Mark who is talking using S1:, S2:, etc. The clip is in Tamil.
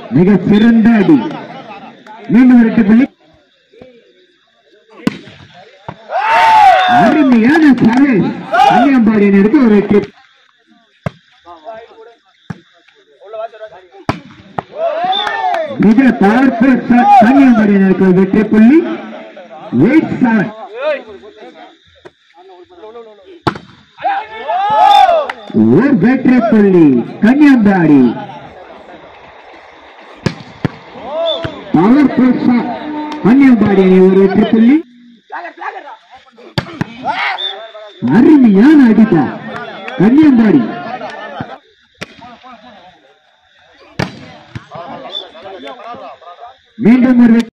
S1: மிக சிறந்த அடி மீண்டும் இரண்டு புள்ளி அருமையான சரேஷ் கன்னியாம்பாடியினருக்கு ஒரு வெற்றி மிக பவர்ஃபுல் ஷாட் கன்னியாகுமரியினருக்கு ஒரு வெற்றி புள்ளி எயிட் செவன் ஒரு வெற்றி புள்ளி கன்னியாகுமரி பவர்ஃபுல் ஷாட் கன்னியாகுமரி அணி ஒரு வெற்றி புள்ளி அருமையான அடிப்பா கன்னியாகுமரி மீண்டும் ஒரு வெற்றி